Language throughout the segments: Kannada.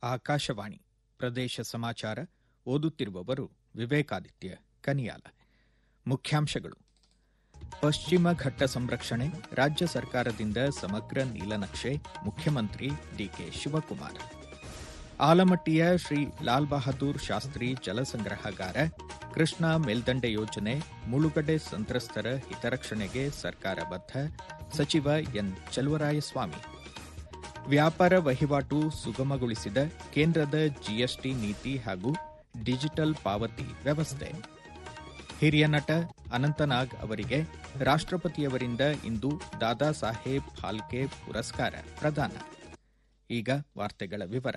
ಆಕಾಶವಾಣಿ ಪ್ರದೇಶ ಸಮಾಚಾರ ಓದುತ್ತಿರುವವರು ವಿವೇಕಾದಿತ್ಯ ಕನಿಯಾಲ ಮುಖ್ಯಾಂಶಗಳು ಪಶ್ಚಿಮ ಘಟ್ಟ ಸಂರಕ್ಷಣೆ ರಾಜ್ಯ ಸರ್ಕಾರದಿಂದ ಸಮಗ್ರ ನೀಲನಕ್ಷೆ ಮುಖ್ಯಮಂತ್ರಿ ಡಿಕೆ ಶಿವಕುಮಾರ್ ಆಲಮಟ್ಟಿಯ ಶ್ರೀ ಲಾಲ್ ಬಹದ್ದೂರ್ ಶಾಸ್ತ್ರಿ ಜಲಸಂಗ್ರಹಗಾರ ಕೃಷ್ಣಾ ಮೇಲ್ದಂಡೆ ಯೋಜನೆ ಮುಳುಗಡೆ ಸಂತ್ರಸ್ತರ ಹಿತರಕ್ಷಣೆಗೆ ಸರ್ಕಾರ ಬದ್ಧ ಸಚಿವ ಎನ್ ಚಲುವರಾಯಸ್ವಾಮಿ ವ್ಯಾಪಾರ ವಹಿವಾಟು ಸುಗಮಗೊಳಿಸಿದ ಕೇಂದ್ರದ ಜಿಎಸ್ಟಿ ನೀತಿ ಹಾಗೂ ಡಿಜಿಟಲ್ ಪಾವತಿ ವ್ಯವಸ್ಥೆ ಹಿರಿಯ ನಟ ಅನಂತನಾಗ್ ಅವರಿಗೆ ರಾಷ್ಟ್ರಪತಿಯವರಿಂದ ಇಂದು ದಾದಾ ಸಾಹೇಬ್ ಫಾಲ್ಕೆ ಪುರಸ್ಕಾರ ಪ್ರದಾನ ಈಗ ವಾರ್ತೆಗಳ ವಿವರ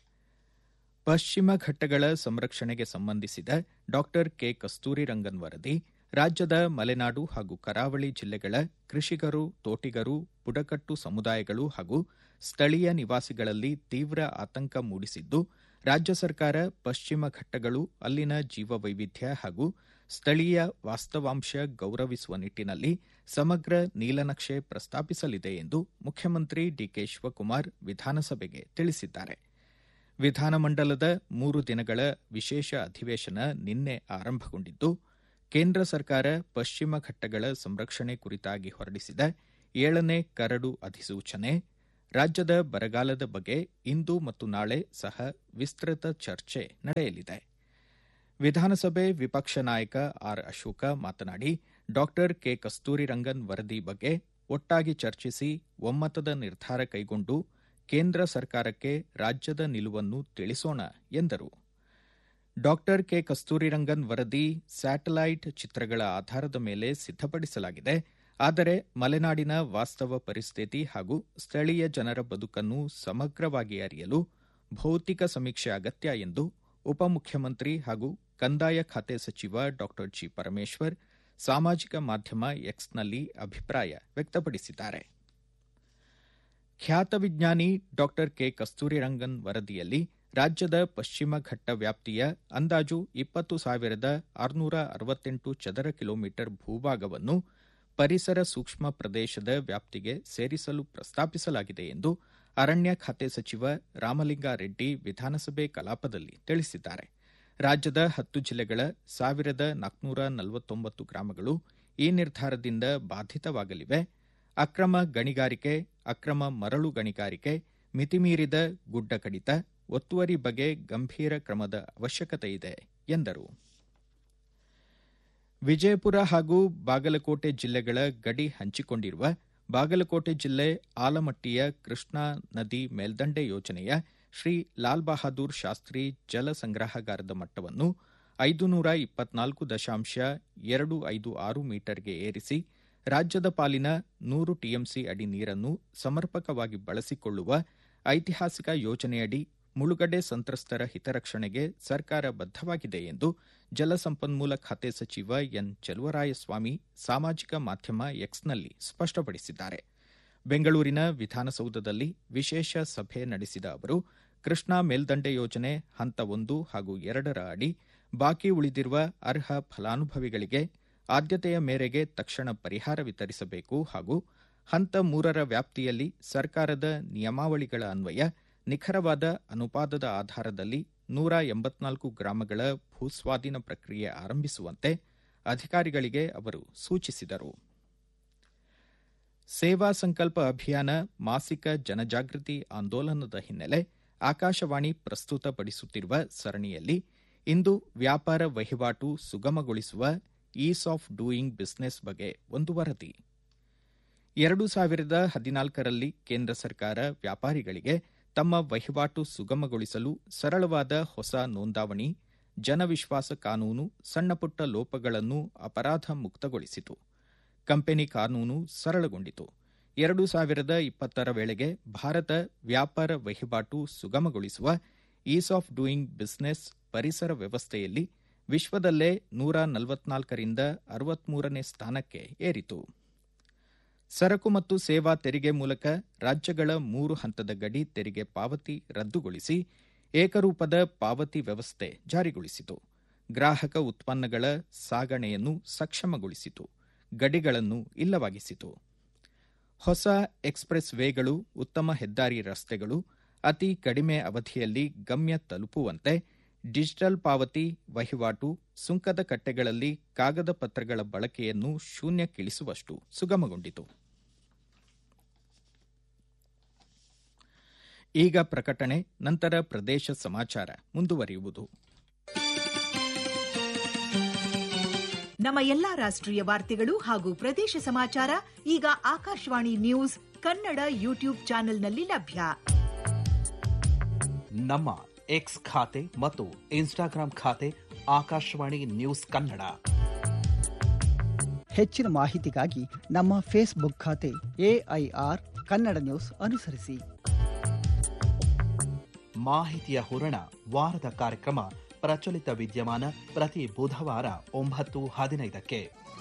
ಪಶ್ಚಿಮ ಘಟ್ಟಗಳ ಸಂರಕ್ಷಣೆಗೆ ಸಂಬಂಧಿಸಿದ ಡಾ ಕೆ ಕಸ್ತೂರಿರಂಗನ್ ವರದಿ ರಾಜ್ಯದ ಮಲೆನಾಡು ಹಾಗೂ ಕರಾವಳಿ ಜಿಲ್ಲೆಗಳ ಕೃಷಿಕರು ತೋಟಿಗರು ಬುಡಕಟ್ಟು ಸಮುದಾಯಗಳು ಹಾಗೂ ಸ್ಥಳೀಯ ನಿವಾಸಿಗಳಲ್ಲಿ ತೀವ್ರ ಆತಂಕ ಮೂಡಿಸಿದ್ದು ರಾಜ್ಯ ಸರ್ಕಾರ ಪಶ್ಚಿಮ ಘಟ್ಟಗಳು ಅಲ್ಲಿನ ಜೀವವೈವಿಧ್ಯ ಹಾಗೂ ಸ್ಥಳೀಯ ವಾಸ್ತವಾಂಶ ಗೌರವಿಸುವ ನಿಟ್ಟಿನಲ್ಲಿ ಸಮಗ್ರ ನೀಲನಕ್ಷೆ ಪ್ರಸ್ತಾಪಿಸಲಿದೆ ಎಂದು ಮುಖ್ಯಮಂತ್ರಿ ಡಿಕೆ ಶಿವಕುಮಾರ್ ವಿಧಾನಸಭೆಗೆ ತಿಳಿಸಿದ್ದಾರೆ ವಿಧಾನಮಂಡಲದ ಮೂರು ದಿನಗಳ ವಿಶೇಷ ಅಧಿವೇಶನ ನಿನ್ನೆ ಆರಂಭಗೊಂಡಿದ್ದು ಕೇಂದ್ರ ಸರ್ಕಾರ ಪಶ್ಚಿಮ ಘಟ್ಟಗಳ ಸಂರಕ್ಷಣೆ ಕುರಿತಾಗಿ ಹೊರಡಿಸಿದ ಏಳನೇ ಕರಡು ಅಧಿಸೂಚನೆ ರಾಜ್ಯದ ಬರಗಾಲದ ಬಗ್ಗೆ ಇಂದು ಮತ್ತು ನಾಳೆ ಸಹ ವಿಸ್ತೃತ ಚರ್ಚೆ ನಡೆಯಲಿದೆ ವಿಧಾನಸಭೆ ವಿಪಕ್ಷ ನಾಯಕ ಆರ್ ಅಶೋಕ ಮಾತನಾಡಿ ಡಾ ಕೆ ಕಸ್ತೂರಿರಂಗನ್ ವರದಿ ಬಗ್ಗೆ ಒಟ್ಟಾಗಿ ಚರ್ಚಿಸಿ ಒಮ್ಮತದ ನಿರ್ಧಾರ ಕೈಗೊಂಡು ಕೇಂದ್ರ ಸರ್ಕಾರಕ್ಕೆ ರಾಜ್ಯದ ನಿಲುವನ್ನು ತಿಳಿಸೋಣ ಎಂದರು ಡಾ ಕೆ ಕಸ್ತೂರಿರಂಗನ್ ವರದಿ ಸ್ಯಾಟಲೈಟ್ ಚಿತ್ರಗಳ ಆಧಾರದ ಮೇಲೆ ಸಿದ್ದಪಡಿಸಲಾಗಿದೆ ಆದರೆ ಮಲೆನಾಡಿನ ವಾಸ್ತವ ಪರಿಸ್ಥಿತಿ ಹಾಗೂ ಸ್ಥಳೀಯ ಜನರ ಬದುಕನ್ನು ಸಮಗ್ರವಾಗಿ ಅರಿಯಲು ಭೌತಿಕ ಸಮೀಕ್ಷೆ ಅಗತ್ಯ ಎಂದು ಉಪಮುಖ್ಯಮಂತ್ರಿ ಹಾಗೂ ಕಂದಾಯ ಖಾತೆ ಸಚಿವ ಡಾ ಜಿ ಪರಮೇಶ್ವರ್ ಸಾಮಾಜಿಕ ಮಾಧ್ಯಮ ಎಕ್ಸ್ನಲ್ಲಿ ಅಭಿಪ್ರಾಯ ವ್ಯಕ್ತಪಡಿಸಿದ್ದಾರೆ ಖ್ಯಾತ ವಿಜ್ಞಾನಿ ಡಾ ಕೆ ಕಸ್ತೂರಿರಂಗನ್ ವರದಿಯಲ್ಲಿ ರಾಜ್ಯದ ಪಶ್ಚಿಮ ಘಟ್ಟ ವ್ಯಾಪ್ತಿಯ ಅಂದಾಜು ಇಪ್ಪತ್ತು ಸಾವಿರದ ಆರುನೂರ ಅರವತ್ತೆಂಟು ಚದರ ಕಿಲೋಮೀಟರ್ ಭೂಭಾಗವನ್ನು ಪರಿಸರ ಸೂಕ್ಷ್ಮ ಪ್ರದೇಶದ ವ್ಯಾಪ್ತಿಗೆ ಸೇರಿಸಲು ಪ್ರಸ್ತಾಪಿಸಲಾಗಿದೆ ಎಂದು ಅರಣ್ಯ ಖಾತೆ ಸಚಿವ ರಾಮಲಿಂಗಾರೆಡ್ಡಿ ವಿಧಾನಸಭೆ ಕಲಾಪದಲ್ಲಿ ತಿಳಿಸಿದ್ದಾರೆ ರಾಜ್ಯದ ಹತ್ತು ಜಿಲ್ಲೆಗಳ ಸಾವಿರದ ನಾಲ್ಕುನೂರ ನಲವತ್ತೊಂಬತ್ತು ಗ್ರಾಮಗಳು ಈ ನಿರ್ಧಾರದಿಂದ ಬಾಧಿತವಾಗಲಿವೆ ಅಕ್ರಮ ಗಣಿಗಾರಿಕೆ ಅಕ್ರಮ ಮರಳು ಗಣಿಗಾರಿಕೆ ಮಿತಿಮೀರಿದ ಗುಡ್ಡ ಕಡಿತ ಒತ್ತುವರಿ ಬಗ್ಗೆ ಗಂಭೀರ ಕ್ರಮದ ಅವಶ್ಯಕತೆ ಇದೆ ಎಂದರು ವಿಜಯಪುರ ಹಾಗೂ ಬಾಗಲಕೋಟೆ ಜಿಲ್ಲೆಗಳ ಗಡಿ ಹಂಚಿಕೊಂಡಿರುವ ಬಾಗಲಕೋಟೆ ಜಿಲ್ಲೆ ಆಲಮಟ್ಟಿಯ ಕೃಷ್ಣಾ ನದಿ ಮೇಲ್ದಂಡೆ ಯೋಜನೆಯ ಶ್ರೀ ಲಾಲ್ ಬಹದ್ದೂರ್ ಶಾಸ್ತ್ರಿ ಜಲ ಸಂಗ್ರಹಗಾರದ ಮಟ್ಟವನ್ನು ಐದು ನೂರ ಇಪ್ಪತ್ನಾಲ್ಕು ದಶಾಂಶ ಎರಡು ಐದು ಆರು ಮೀಟರ್ಗೆ ಏರಿಸಿ ರಾಜ್ಯದ ಪಾಲಿನ ನೂರು ಟಿಎಂಸಿ ಅಡಿ ನೀರನ್ನು ಸಮರ್ಪಕವಾಗಿ ಬಳಸಿಕೊಳ್ಳುವ ಐತಿಹಾಸಿಕ ಯೋಜನೆಯಡಿ ಮುಳುಗಡೆ ಸಂತ್ರಸ್ತರ ಹಿತರಕ್ಷಣೆಗೆ ಸರ್ಕಾರ ಬದ್ದವಾಗಿದೆ ಎಂದು ಜಲಸಂಪನ್ಮೂಲ ಖಾತೆ ಸಚಿವ ಎನ್ ಚಲುವರಾಯಸ್ವಾಮಿ ಸಾಮಾಜಿಕ ಮಾಧ್ಯಮ ಎಕ್ಸ್ನಲ್ಲಿ ಸ್ಪಷ್ಟಪಡಿಸಿದ್ದಾರೆ ಬೆಂಗಳೂರಿನ ವಿಧಾನಸೌಧದಲ್ಲಿ ವಿಶೇಷ ಸಭೆ ನಡೆಸಿದ ಅವರು ಕೃಷ್ಣಾ ಮೇಲ್ದಂಡೆ ಯೋಜನೆ ಹಂತ ಒಂದು ಹಾಗೂ ಎರಡರ ಅಡಿ ಬಾಕಿ ಉಳಿದಿರುವ ಅರ್ಹ ಫಲಾನುಭವಿಗಳಿಗೆ ಆದ್ಯತೆಯ ಮೇರೆಗೆ ತಕ್ಷಣ ಪರಿಹಾರ ವಿತರಿಸಬೇಕು ಹಾಗೂ ಹಂತ ಮೂರರ ವ್ಯಾಪ್ತಿಯಲ್ಲಿ ಸರ್ಕಾರದ ನಿಯಮಾವಳಿಗಳ ಅನ್ವಯ ನಿಖರವಾದ ಅನುಪಾತದ ಆಧಾರದಲ್ಲಿ ನೂರ ಎಂಬತ್ನಾಲ್ಕು ಗ್ರಾಮಗಳ ಭೂಸ್ವಾಧೀನ ಪ್ರಕ್ರಿಯೆ ಆರಂಭಿಸುವಂತೆ ಅಧಿಕಾರಿಗಳಿಗೆ ಅವರು ಸೂಚಿಸಿದರು ಸೇವಾ ಸಂಕಲ್ಪ ಅಭಿಯಾನ ಮಾಸಿಕ ಜನಜಾಗೃತಿ ಆಂದೋಲನದ ಹಿನ್ನೆಲೆ ಆಕಾಶವಾಣಿ ಪ್ರಸ್ತುತಪಡಿಸುತ್ತಿರುವ ಸರಣಿಯಲ್ಲಿ ಇಂದು ವ್ಯಾಪಾರ ವಹಿವಾಟು ಸುಗಮಗೊಳಿಸುವ ಈಸ್ ಆಫ್ ಡೂಯಿಂಗ್ ಬಿಸಿನೆಸ್ ಬಗ್ಗೆ ಒಂದು ವರದಿ ಎರಡು ಸಾವಿರದ ಹದಿನಾಲ್ಕರಲ್ಲಿ ಕೇಂದ್ರ ಸರ್ಕಾರ ವ್ಯಾಪಾರಿಗಳಿಗೆ ತಮ್ಮ ವಹಿವಾಟು ಸುಗಮಗೊಳಿಸಲು ಸರಳವಾದ ಹೊಸ ನೋಂದಾವಣಿ ಜನವಿಶ್ವಾಸ ಕಾನೂನು ಸಣ್ಣಪುಟ್ಟ ಲೋಪಗಳನ್ನು ಅಪರಾಧ ಮುಕ್ತಗೊಳಿಸಿತು ಕಂಪನಿ ಕಾನೂನು ಸರಳಗೊಂಡಿತು ಎರಡು ಸಾವಿರದ ಇಪ್ಪತ್ತರ ವೇಳೆಗೆ ಭಾರತ ವ್ಯಾಪಾರ ವಹಿವಾಟು ಸುಗಮಗೊಳಿಸುವ ಈಸ್ ಆಫ್ ಡೂಯಿಂಗ್ ಬಿಸಿನೆಸ್ ಪರಿಸರ ವ್ಯವಸ್ಥೆಯಲ್ಲಿ ವಿಶ್ವದಲ್ಲೇ ನೂರ ನಲವತ್ನಾಲ್ಕರಿಂದ ಅರವತ್ಮೂರನೇ ಸ್ಥಾನಕ್ಕೆ ಏರಿತು ಸರಕು ಮತ್ತು ಸೇವಾ ತೆರಿಗೆ ಮೂಲಕ ರಾಜ್ಯಗಳ ಮೂರು ಹಂತದ ಗಡಿ ತೆರಿಗೆ ಪಾವತಿ ರದ್ದುಗೊಳಿಸಿ ಏಕರೂಪದ ಪಾವತಿ ವ್ಯವಸ್ಥೆ ಜಾರಿಗೊಳಿಸಿತು ಗ್ರಾಹಕ ಉತ್ಪನ್ನಗಳ ಸಾಗಣೆಯನ್ನು ಸಕ್ಷಮಗೊಳಿಸಿತು ಗಡಿಗಳನ್ನು ಇಲ್ಲವಾಗಿಸಿತು ಹೊಸ ಎಕ್ಸ್ಪ್ರೆಸ್ ವೇಗಳು ಉತ್ತಮ ಹೆದ್ದಾರಿ ರಸ್ತೆಗಳು ಅತಿ ಕಡಿಮೆ ಅವಧಿಯಲ್ಲಿ ಗಮ್ಯ ತಲುಪುವಂತೆ ಡಿಜಿಟಲ್ ಪಾವತಿ ವಹಿವಾಟು ಸುಂಕದ ಕಟ್ಟೆಗಳಲ್ಲಿ ಕಾಗದ ಪತ್ರಗಳ ಬಳಕೆಯನ್ನು ಶೂನ್ಯಕ್ಕಿಳಿಸುವಷ್ಟು ಸುಗಮಗೊಂಡಿತು ಈಗ ಪ್ರಕಟಣೆ ನಂತರ ಪ್ರದೇಶ ಸಮಾಚಾರ ಮುಂದುವರಿಯುವುದು ನಮ್ಮ ಎಲ್ಲಾ ರಾಷ್ಟ್ರೀಯ ವಾರ್ತೆಗಳು ಹಾಗೂ ಪ್ರದೇಶ ಸಮಾಚಾರ ಈಗ ಆಕಾಶವಾಣಿ ನ್ಯೂಸ್ ಕನ್ನಡ ಯೂಟ್ಯೂಬ್ ಚಾನೆಲ್ನಲ್ಲಿ ಲಭ್ಯ ನಮ್ಮ ಎಕ್ಸ್ ಖಾತೆ ಮತ್ತು ಇನ್ಸ್ಟಾಗ್ರಾಂ ಖಾತೆ ಆಕಾಶವಾಣಿ ನ್ಯೂಸ್ ಕನ್ನಡ ಹೆಚ್ಚಿನ ಮಾಹಿತಿಗಾಗಿ ನಮ್ಮ ಫೇಸ್ಬುಕ್ ಖಾತೆ ಎಐಆರ್ ಕನ್ನಡ ನ್ಯೂಸ್ ಅನುಸರಿಸಿ ಮಾಹಿತಿಯ ಹೂರಣ ವಾರದ ಕಾರ್ಯಕ್ರಮ ಪ್ರಚಲಿತ ವಿದ್ಯಮಾನ ಪ್ರತಿ ಬುಧವಾರ ಒಂಬತ್ತು ಹದಿನೈದಕ್ಕೆ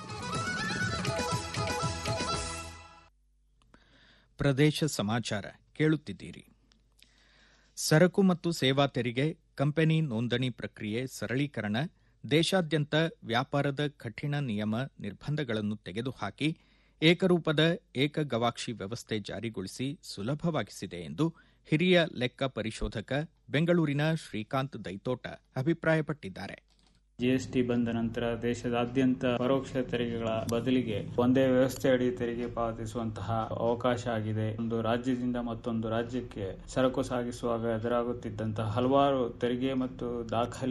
ಪ್ರದೇಶ ಸಮಾಚಾರ ಕೇಳುತ್ತಿದ್ದೀರಿ ಸರಕು ಮತ್ತು ಸೇವಾ ತೆರಿಗೆ ಕಂಪನಿ ನೋಂದಣಿ ಪ್ರಕ್ರಿಯೆ ಸರಳೀಕರಣ ದೇಶಾದ್ಯಂತ ವ್ಯಾಪಾರದ ಕಠಿಣ ನಿಯಮ ನಿರ್ಬಂಧಗಳನ್ನು ತೆಗೆದುಹಾಕಿ ಏಕರೂಪದ ಏಕ ಗವಾಕ್ಷಿ ವ್ಯವಸ್ಥೆ ಜಾರಿಗೊಳಿಸಿ ಸುಲಭವಾಗಿಸಿದೆ ಎಂದು ಹಿರಿಯ ಲೆಕ್ಕ ಪರಿಶೋಧಕ ಬೆಂಗಳೂರಿನ ಶ್ರೀಕಾಂತ್ ದೈತೋಟ ಅಭಿಪ್ರಾಯಪಟ್ಟಿದ್ದಾರೆ ಜಿಎಸ್ಟಿ ಬಂದ ನಂತರ ದೇಶದಾದ್ಯಂತ ಪರೋಕ್ಷ ತೆರಿಗೆಗಳ ಬದಲಿಗೆ ಒಂದೇ ವ್ಯವಸ್ಥೆ ಅಡಿ ತೆರಿಗೆ ಪಾವತಿಸುವಂತಹ ಅವಕಾಶ ಆಗಿದೆ ಒಂದು ರಾಜ್ಯದಿಂದ ಮತ್ತೊಂದು ರಾಜ್ಯಕ್ಕೆ ಸರಕು ಸಾಗಿಸುವಾಗ ಎದುರಾಗುತ್ತಿದ್ದಂತಹ ಹಲವಾರು ತೆರಿಗೆ ಮತ್ತು ದಾಖಲೆ